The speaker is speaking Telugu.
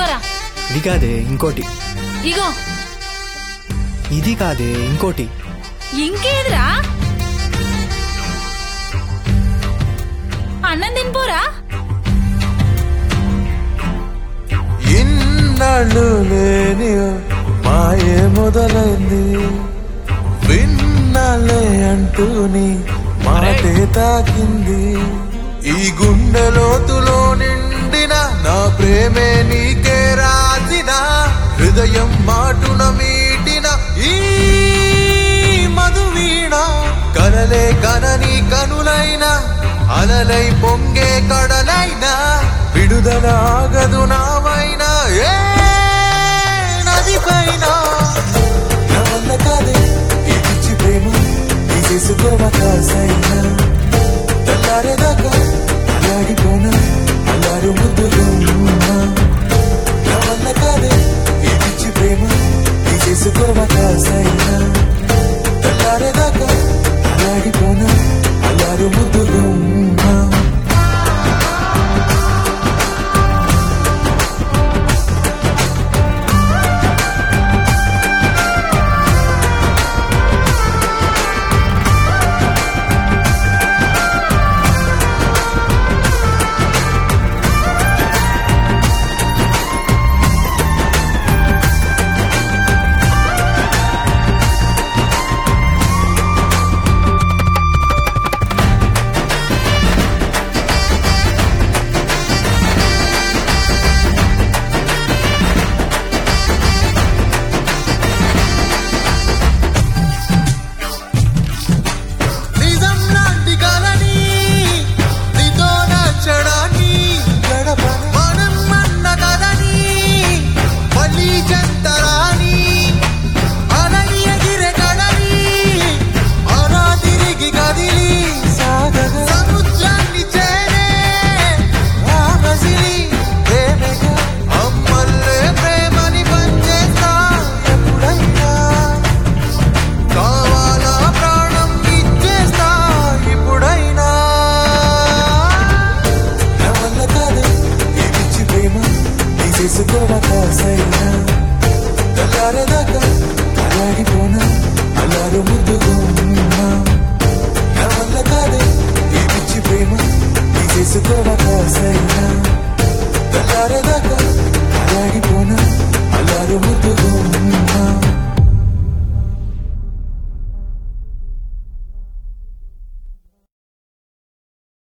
ఇగోరా ఇది కాదే ఇంకోటి ఇగో ఇది కాదే ఇంకోటి ఇంకేదిరా అన్నం తినిపోరా ఇన్నాళ్ళు లేని మాయే మొదలైంది విన్నాలే అంటూని మాటే తాకింది ఈ గుండె లోతులో నిండిన నా ప్రేమే నీకే రాసిన హృదయం మాటున మీటిన ఈ మధువీణ కలలే కనని కనులైన అలలై పొంగే కడలైనా విడుదల ఆగదు నామైనా ఏ నది పైన నా వల్ల కాదే ఈ పిచ్చి ప్రేమ తీసేసుకోవా కాసైనా తెల్లారేదాకా అలాగిపోనా అల్లారు ముద్దులు నా వల్ల కాదే ఈ పిచ్చి ప్రేమ తీసేసుకోవా కాసైనా తెల్లారేదాకా అలాగిపోనా అల్లారు ముద్దులు